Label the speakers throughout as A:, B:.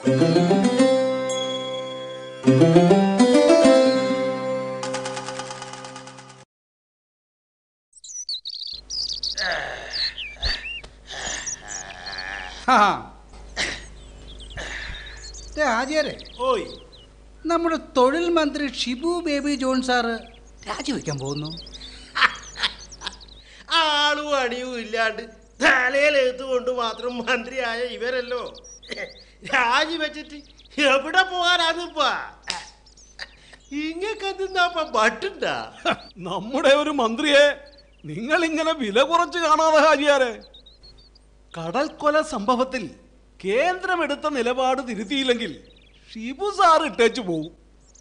A: ആ. ദേ, ഹാജിയാരെ
B: ഓയ്
A: നമ്മുടെ തൊഴിൽ മന്ത്രി ഷിബു ബേബി ജോൺ സാറ് രാജിവെക്കാൻ പോകുന്നു
B: ആളും അണിയും ഇല്ലാണ്ട് തലയിലെഴുത്ത് കൊണ്ട് മാത്രം മന്ത്രിയായ ഇവരല്ലോ രാജിവെച്ചിട്ട് എവിടെ പോകാനാന്നിപ്പാ ഇങ്ങക്കെന്താ ബട്ടുണ്ടാ
C: നമ്മുടെ ഒരു മന്ത്രിയെ നിങ്ങൾ ഇങ്ങനെ വില കുറച്ച് കാണാതെ ഹാജിയാരെ കടൽ കൊല സംഭവത്തിൽ കേന്ദ്രം എടുത്ത നിലപാട് തിരുത്തിയില്ലെങ്കിൽ ഷിബു സാർ ഇട്ടേച്ചു പോവും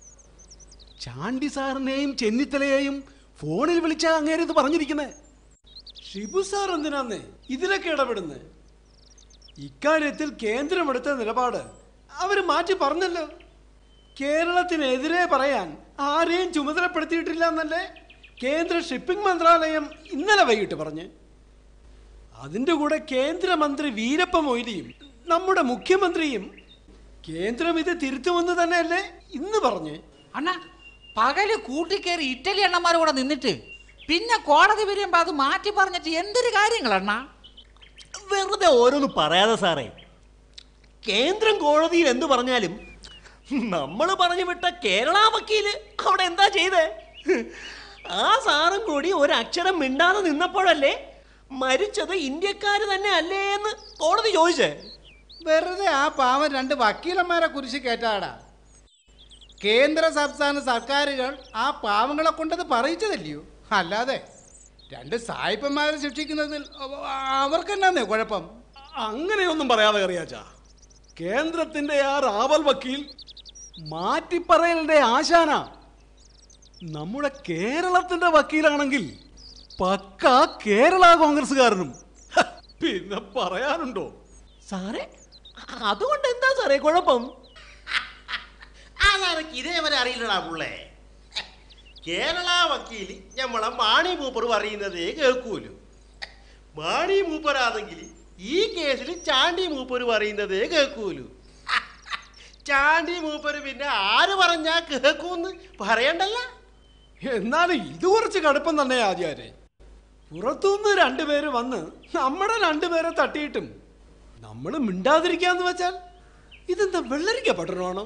C: ചാണ്ടി സാറിനെയും ചെന്നിത്തലയെയും ഫോണിൽ വിളിച്ച അങ്ങേര് ഇത് പറഞ്ഞിരിക്കുന്നേ
D: ഷിബു സാർ എന്തിനാന്ന് ഇതിലൊക്കെ ഇടപെടുന്നത് ഇക്കാര്യത്തിൽ കേന്ദ്രമെടുത്ത നിലപാട് അവര് മാറ്റി പറഞ്ഞല്ലോ കേരളത്തിനെതിരെ പറയാൻ ആരെയും ചുമതലപ്പെടുത്തിയിട്ടില്ല എന്നല്ലേ കേന്ദ്ര ഷിപ്പിംഗ് മന്ത്രാലയം ഇന്നലെ വൈകിട്ട് പറഞ്ഞ് അതിൻ്റെ കൂടെ കേന്ദ്രമന്ത്രി വീരപ്പ മൊയ്ലിയും നമ്മുടെ മുഖ്യമന്ത്രിയും കേന്ദ്രം ഇത് തിരുത്തുമെന്ന് തന്നെയല്ലേ ഇന്ന് പറഞ്ഞ്
E: അണ്ണാ പകല് കൂട്ടിക്കേറി ഇറ്റലി അണ്ണന്മാർ കൂടെ നിന്നിട്ട് പിന്നെ കോടതി വരുമ്പോ അത് മാറ്റി പറഞ്ഞിട്ട് എന്തൊരു കാര്യങ്ങളണ്ണാ
B: വെറുതെ ഓരോന്ന് പറയാതെ സാറേ കേന്ദ്രം കോടതിയിൽ എന്തു പറഞ്ഞാലും നമ്മൾ പറഞ്ഞു വിട്ട കേരള വക്കീല് അവിടെ എന്താ ചെയ്തേ ആ സാറും കൂടി ഒരക്ഷരം മിണ്ടാതെ നിന്നപ്പോഴല്ലേ മരിച്ചത് ഇന്ത്യക്കാര് തന്നെ അല്ലേ എന്ന് കോടതി ചോദിച്ചേ
A: വെറുതെ ആ പാവം രണ്ട് വക്കീലന്മാരെ കുരിശ് കയറ്റാടാ കേന്ദ്ര സംസ്ഥാന സർക്കാരുകൾ ആ പാവങ്ങളെ കൊണ്ടത് പറയിച്ചതല്ലയോ അല്ലാതെ രണ്ട് സായിപ്പന്മാരെ ശിക്ഷിക്കുന്നതിൽ അവർക്ക് എന്നാന്നേ കുഴപ്പം
C: അങ്ങനെയൊന്നും പറയാതെ കറിയാച്ച കേന്ദ്രത്തിന്റെ ആ റാവൽ വക്കീൽ മാറ്റിപ്പറയലിന്റെ ആശാന നമ്മുടെ കേരളത്തിന്റെ വക്കീലാണെങ്കിൽ പക്ക കേരള കോൺഗ്രസ്സുകാരനും ഹ, പിന്നെ പറയാനുണ്ടോ
B: സാറേ അതുകൊണ്ട് എന്താ സാറേ കുഴപ്പം അതെനിക്ക് ഇതേവരെ അറിയില്ലടാ പുള്ളേ കേരള വക്കീല് ഞമ്മളെ മാണി മൂപ്പർ പറയുന്നതേ കേൾക്കൂലു മാണി മൂപ്പരാണെങ്കിൽ ഈ കേസിൽ ചാണ്ടി മൂപ്പർ പറയുന്നതേ കേൾക്കൂലു ചാണ്ടി മൂപ്പര് പിന്നെ ആര് പറഞ്ഞാ കേൾക്കൂന്ന് പറയണ്ടല്ല
D: എന്നാലും ഇത് കുറച്ച് കടുപ്പം തന്നെ ആചാര്യ പുറത്തുനിന്ന് രണ്ടുപേര് വന്ന് നമ്മുടെ രണ്ടുപേരെ തട്ടിയിട്ടും നമ്മൾ മിണ്ടാതിരിക്കാന്ന് വെച്ചാൽ ഇതെന്താ വെള്ളരിക്ക പട്ടണമാണോ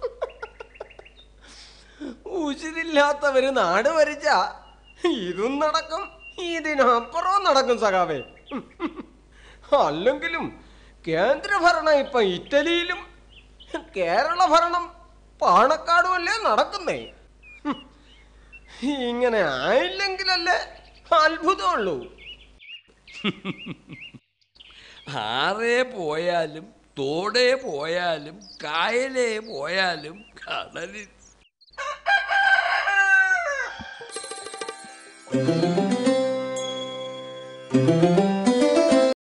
F: ഉശിരില്ലാത്തവര് നാട് ഭരിച്ച ഇതും നടക്കും ഇതിനപ്പുറവും നടക്കും സഖാവേ അല്ലെങ്കിലും കേന്ദ്രഭരണം ഇപ്പൊ ഇറ്റലിയിലും കേരള ഭരണം പാണക്കാടുമല്ലേ നടക്കുന്നേ ഹും. ഇങ്ങനെ ആയില്ലെങ്കിലല്ലേ അത്ഭുതമുള്ളൂ
G: ആറേ പോയാലും തോടേ പോയാലും കായലേ പോയാലും കടലിൽ